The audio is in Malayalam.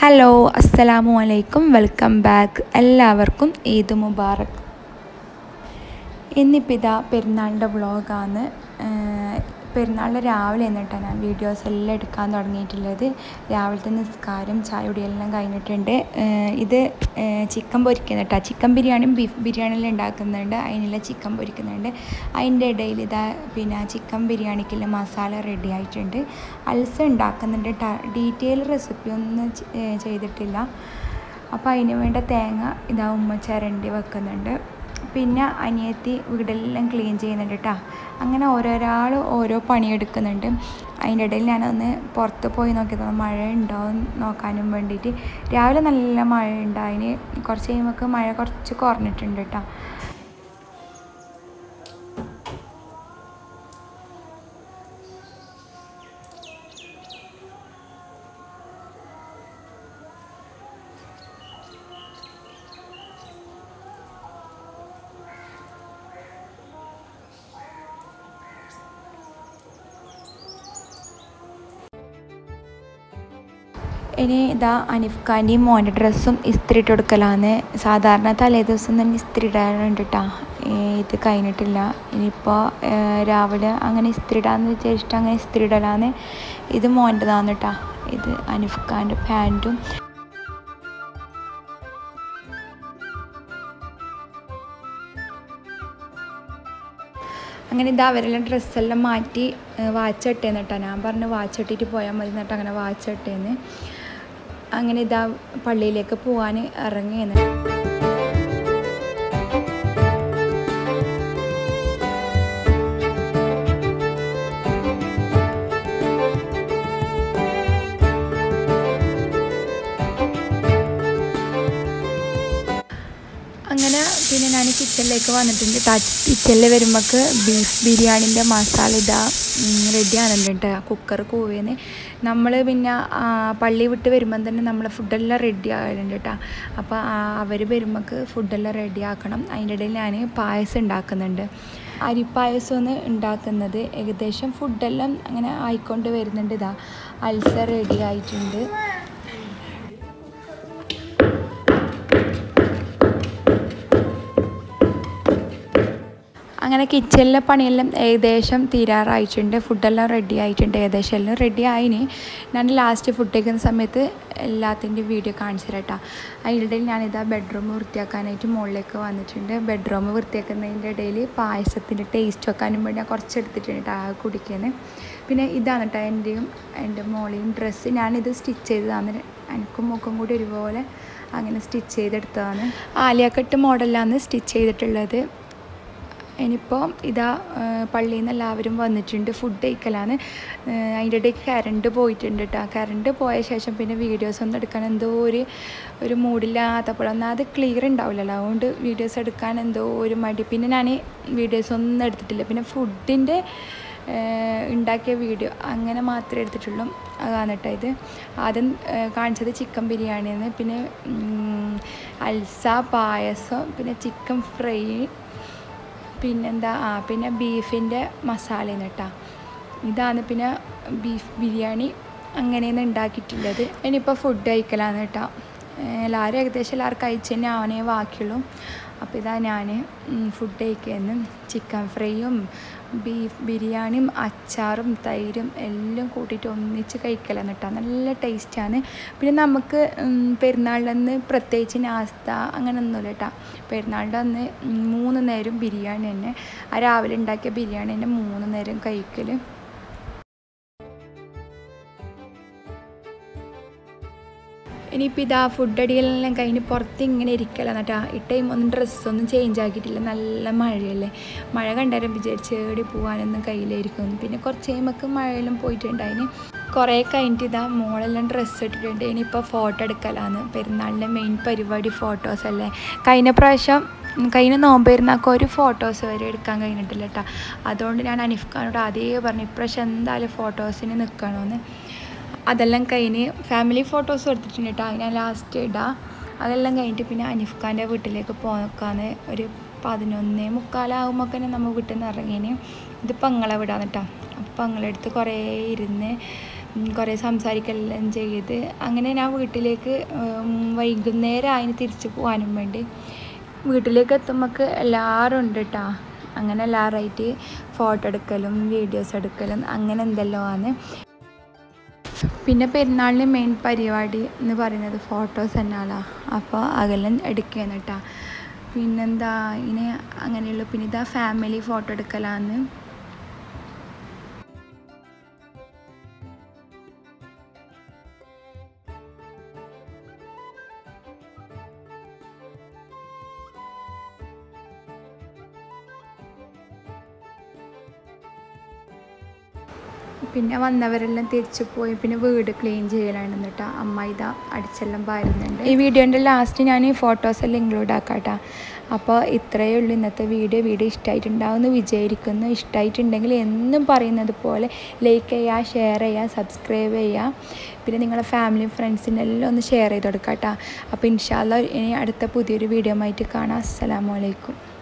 ഹലോ അസ്സലാമു അലൈക്കും വെൽക്കം ബാക്ക് എല്ലാവർക്കും ഈദ് മുബാറക് ഇന്നിപ്പോൾ ഇതാ പെരുന്നാളിൻ്റെ വ്ളോഗാണ് പെരുന്നാളിൻ്റെ രാവിലെ എന്നിട്ടാണ് ഞാൻ വീഡിയോസ് എല്ലാം എടുക്കാൻ തുടങ്ങിയിട്ടുള്ളത് രാവിലത്തെ നിസ്കാരം ചായ കുടിയെല്ലാം കഴിഞ്ഞിട്ടുണ്ട് ഏഹ് ഇത് ചിക്കൻ പൊരിക്കുന്നുണ്ട് കേട്ടോ ചിക്കൻ ബിരിയാണിയും ബീഫ് ബിരിയാണിയെല്ലാം ഉണ്ടാക്കുന്നുണ്ട് അതിനുള്ള ചിക്കൻ പൊരിക്കുന്നുണ്ട് അതിൻ്റെ ഇടയിൽ ഇതാ പിന്നെ ചിക്കൻ ബിരിയാണിക്കുള്ള മസാല റെഡി ആയിട്ടുണ്ട് അൽസ ഉണ്ടാക്കുന്നുണ്ട് ഡീറ്റെയിൽ റെസിപ്പി ഒന്നും ചെ- ഏഹ് ചെയ്തിട്ടില്ല അപ്പോൾ അതിന് വേണ്ട തേങ്ങ ഇതാ ഉമ്മ ചിരണ്ടി വെക്കുന്നുണ്ട് പിന്നെ അനിയത്തി വീടെല്ലാം ക്ലീൻ ചെയ്യുന്നുണ്ട് കേട്ടോ അങ്ങനെ ഓരോരാൾ ഓരോ പണിയെടുക്കുന്നുണ്ട് അതിൻ്റെ ഇടയിൽ ഞാനൊന്ന് പുറത്ത് പോയി നോക്കിയതാണ് മഴ ഉണ്ടോ എന്ന് നോക്കാനും വേണ്ടിയിട്ട് രാവിലെ നല്ല മഴ ഉണ്ട് അതിന് കുറച്ച് കഴിയുമ്പോൾ മഴ കുറച്ച് കുറഞ്ഞിട്ടുണ്ട് കേട്ടോ ഇനി ഇതാ അനിഫ് ഖാൻ്റെയും മോൻ്റെ ഡ്രസ്സും ഇസ്തിരി ഇട്ട് കൊടുക്കലാന്ന് സാധാരണ തലേ ദിവസം തന്നെ ഇസ്തിരി ഇടാറുണ്ട് കേട്ടോ ഇത് കഴിഞ്ഞിട്ടില്ല ഇനിയിപ്പോൾ രാവിലെ അങ്ങനെ ഇസ്തിരി ഇടാന്ന് വിചാരിച്ചിട്ട് അങ്ങനെ ഇസ്തിരി ഇടലാന്ന് ഇത് മോൻ്റെതാണ് കേട്ടോ ഇത് അനിഫ് ഖാൻ്റെ പാൻറ്റും അങ്ങനെ ഇതാ അവരെല്ലാം ഡ്രസ്സെല്ലാം മാറ്റി വാച്ച് ഇട്ടേന്ന് കേട്ടോ ഞാൻ പറഞ്ഞു വാച്ച് ഇട്ടിട്ട് പോയാൽ മതി എന്നിട്ട് അങ്ങനെ വാച്ച് ഇട്ടേന്ന് അങ്ങനെ ഇതാ പള്ളിയിലേക്ക് പോകാൻ ഇറങ്ങിയെന്ന് അങ്ങനെ പിന്നെ ഞാൻ കിച്ചണിലേക്ക് വന്നിട്ടുണ്ട് കിച്ചണിൽ വരുമ്പോൾക്ക് ബീഫ് ബിരിയാണിൻ്റെ മസാല ഇതാ റെഡി ആകുന്നുണ്ട് കേട്ടോ കുക്കർ കൂവേന്ന് നമ്മൾ പിന്നെ ആ, പള്ളി വിട്ട് വരുമ്പം തന്നെ നമ്മളെ ഫുഡെല്ലാം റെഡി ആകുന്നുണ്ട് കേട്ടോ അപ്പോൾ അവർ വരുമ്പോൾക്ക് ഫുഡെല്ലാം റെഡി ആക്കണം അതിൻ്റെ ഇടയിൽ ഞാൻ പായസം ഉണ്ടാക്കുന്നുണ്ട് അരിപ്പായസമാണ് ഉണ്ടാക്കുന്നത് ഏകദേശം ഫുഡെല്ലാം അങ്ങനെ ആയിക്കൊണ്ട് വരുന്നുണ്ട് ഇതാ അൾസർ റെഡി ആയിട്ടുണ്ട് അങ്ങനെ കിച്ചണിലെ പണിയെല്ലാം ഏകദേശം തീരാറായിട്ടുണ്ട് ഫുഡെല്ലാം റെഡി ആയിട്ടുണ്ട് ഏകദേശം എല്ലാം റെഡി ആയിന് ഞാൻ ലാസ്റ്റ് ഫുഡ് കഴിക്കുന്ന സമയത്ത് എല്ലാത്തിൻ്റെയും വീഡിയോ കാണിച്ചു തരാം കേട്ടോ അതിനിടയിൽ ഞാനിതാ ബെഡ്റൂം വൃത്തിയാക്കാനായിട്ട് മുകളിലേക്ക് വന്നിട്ടുണ്ട് ബെഡ്റൂം വൃത്തിയാക്കുന്നതിൻ്റെ ഇടയിൽ പായസത്തിൻ്റെ ടേസ്റ്റ് വെക്കാനും വേണ്ടി ഞാൻ കുറച്ച് എടുത്തിട്ടുണ്ട് കേട്ടോ ആ കുടിക്കുന്നത് പിന്നെ ഇതാണ് കേട്ടോ എൻ്റെയും എൻ്റെ മോളെയും ഡ്രസ്സ് ഞാനിത് സ്റ്റിച്ച് ചെയ്തതാണ് എനിക്കും മുഖം കൂടി ഒരുപോലെ അങ്ങനെ സ്റ്റിച്ച് ചെയ്തെടുത്തതാണ് ആലിയക്കട്ട് മോഡലാണ് സ്റ്റിച്ച് ചെയ്തിട്ടുള്ളത് ഇനിയിപ്പോൾ ഇതാ പള്ളിയിൽ നിന്ന് എല്ലാവരും വന്നിട്ടുണ്ട് ഫുഡ് കഴിക്കലാണ് അതിൻ്റെ ഇടയ്ക്ക് കറണ്ട് പോയിട്ടുണ്ട് കേട്ടോ കറണ്ട് പോയ ശേഷം പിന്നെ വീഡിയോസ് ഒന്നും എടുക്കാൻ എന്തോ ഒരു ഒരു മൂഡില്ലാത്തപ്പോൾ എന്നാൽ അത് ക്ലിയർ ഉണ്ടാവില്ലല്ലോ അതുകൊണ്ട് വീഡിയോസ് എടുക്കാൻ എന്തോ ഒരു മടി പിന്നെ ഞാൻ വീഡിയോസ് ഒന്നും എടുത്തിട്ടില്ല പിന്നെ ഫുഡിൻ്റെ ഉണ്ടാക്കിയ വീഡിയോ അങ്ങനെ മാത്രമേ എടുത്തിട്ടുള്ളൂ അതാണ് കേട്ടോ ഇത് ആദ്യം ഏഹ് കാണിച്ചത് ചിക്കൻ ബിരിയാണിയാണ് പിന്നെ ഉം, അൽസ പായസം പിന്നെ ചിക്കൻ ഫ്രൈ പിന്നെന്താ ആ പിന്നെ ബീഫിൻ്റെ മസാലയാണ് കേട്ടോ ഇതാണ് പിന്നെ ബീഫ് ബിരിയാണി അങ്ങനെയാണ് ഉണ്ടാക്കിയിട്ടുള്ളത് ഇനിയിപ്പോൾ ഫുഡ് കഴിക്കലാണ് കേട്ടോ എല്ലാവരും ഏകദേശം എല്ലാവരും കഴിച്ച് തന്നെ ആവണേ ബാക്കിയുള്ളൂ അപ്പോൾ ഇതാ ഞാൻ ഫുഡ് കഴിക്കുന്നു ചിക്കൻ ഫ്രൈയും ബീഫ് ബിരിയാണിയും അച്ചാറും തൈരും എല്ലാം കൂട്ടിയിട്ട് ഒന്നിച്ച് കഴിക്കലാണ് കേട്ടോ നല്ല ടേസ്റ്റാണ് പിന്നെ നമുക്ക് ഉം, പെരുന്നാളിൻ്റെ അന്ന് പ്രത്യേകിച്ച് നാസ്ത അങ്ങനെയൊന്നുമില്ല കേട്ടോ പെരുന്നാളിൻ്റെ അന്ന് ഉം, മൂന്ന് നേരം ബിരിയാണി തന്നെ ആ രാവിലെ ഉണ്ടാക്കിയ ബിരിയാണി തന്നെ മൂന്ന് നേരം കഴിക്കൽ ഇനിയിപ്പോൾ ഇതാ ഫുഡ് അടികളെല്ലാം കഴിഞ്ഞ് പുറത്ത് ഇങ്ങനെ ഇരിക്കലാണ് കേട്ടോ ഈ ടൈം ഒന്നും ഡ്രസ്സൊന്നും ചേഞ്ച് ആക്കിയിട്ടില്ല നല്ല മഴയല്ലേ മഴ കണ്ടാലും വിചാരിച്ച് ഏടി പോകാനൊന്നും കയ്യിലായിരിക്കും പിന്നെ കുറച്ച് കഴിയുമ്പോൾ മഴയെല്ലാം പോയിട്ടുണ്ട് അതിന് കുറേ കഴിഞ്ഞിട്ട് ഇതാ മോളെല്ലാം ഡ്രസ്സ് ഇട്ടിട്ടുണ്ട് ഇനിയിപ്പോൾ ഫോട്ടോ എടുക്കലാണ് പെരുന്നാളിൻ്റെ മെയിൻ പരിപാടി ഫോട്ടോസ് അല്ലേ കഴിഞ്ഞ പ്രാവശ്യം കഴിഞ്ഞ നോമ്പ് പെരുന്നാൾക്ക് ഒരു ഫോട്ടോസ് വരെ എടുക്കാൻ കഴിഞ്ഞിട്ടില്ല കേട്ടോ അതുകൊണ്ട് ഞാൻ അനിഫ് ഖാനോട് ആദ്യമേ പറഞ്ഞു ഇപ്രാവശ്യം എന്തായാലും ഫോട്ടോസിന് നിൽക്കണമെന്ന് അതെല്ലാം കഴിഞ്ഞ് ഫാമിലി ഫോട്ടോസ് എടുത്തിട്ടുണ്ട് കേട്ടോ ഞാൻ ലാസ്റ്റ് ഇടാം അതെല്ലാം കഴിഞ്ഞിട്ട് പിന്നെ അനിഫ് ഖാൻ്റെ വീട്ടിലേക്ക് പോകാന്ന് ഒരു പതിനൊന്നേ മുക്കാലാകുമ്പോൾ തന്നെ നമ്മൾ വീട്ടിൽ നിന്ന് ഇറങ്ങിന് ഇത് പങ്ങളെ വിടാന്ന് കേട്ടോ അപ്പം പങ്ങളെടുത്ത് കുറേ ഇരുന്ന് ഉം, കുറേ സംസാരിക്കെല്ലാം ചെയ്ത് അങ്ങനെ ഞാൻ വീട്ടിലേക്ക് ഉം, വൈകുന്നേരം അതിന് തിരിച്ച് പോകാനും വേണ്ടി വീട്ടിലേക്ക് എത്തുമ്പോൾ എല്ലാവരും ഉണ്ട് കേട്ടോ അങ്ങനെ എല്ലാവരുമായിട്ട് ഫോട്ടോ എടുക്കലും വീഡിയോസ് എടുക്കലും അങ്ങനെ എന്തെല്ലോ ആണ് പിന്നെ പെരുന്നാളിന് മെയിൻ പരിപാടി എന്ന് പറയുന്നത് ഫോട്ടോസ് തന്നെയാണല്ലോ അപ്പോൾ അതെല്ലാം എടുക്കുകയാണ് കേട്ടോ പിന്നെന്താ ഇനി അങ്ങനെയുള്ള പിന്നെ ഇതാ ഫാമിലി ഫോട്ടോ എടുക്കലാന്ന് പിന്നെ വന്നവരെല്ലാം തിരിച്ചു പോയി പിന്നെ വീട് ക്ലീൻ ചെയ്യലാണ് കേട്ടോ അമ്മ ഇതാ അടിച്ചെല്ലാം പാരുന്നുണ്ട് ഈ വീഡിയോൻ്റെ ലാസ്റ്റ് ഞാൻ ഈ ഫോട്ടോസ് എല്ലാം ഇൻക്ലൂഡ് ആക്കാം കേട്ടോ അപ്പോൾ ഇത്രയേ ഉള്ളൂ ഇന്നത്തെ വീഡിയോ വീഡിയോ ഇഷ്ടമായിട്ടുണ്ടാവുമെന്ന് വിചാരിക്കുന്നു ഇഷ്ടമായിട്ടുണ്ടെങ്കിൽ എന്നും പറയുന്നത് പോലെ ലൈക്ക് ചെയ്യുക ഷെയർ ചെയ്യുക സബ്സ്ക്രൈബ് ചെയ്യുക പിന്നെ നിങ്ങളുടെ ഫാമിലിയും ഫ്രണ്ട്സിനെല്ലാം ഒന്ന് ഷെയർ ചെയ്ത് കൊടുക്കാം കേട്ടോ അപ്പോൾ ഇൻഷാല്ല ഇനി അടുത്ത പുതിയൊരു വീഡിയോ ആയിട്ട് കാണാം അസ്സലാമു അലൈക്കും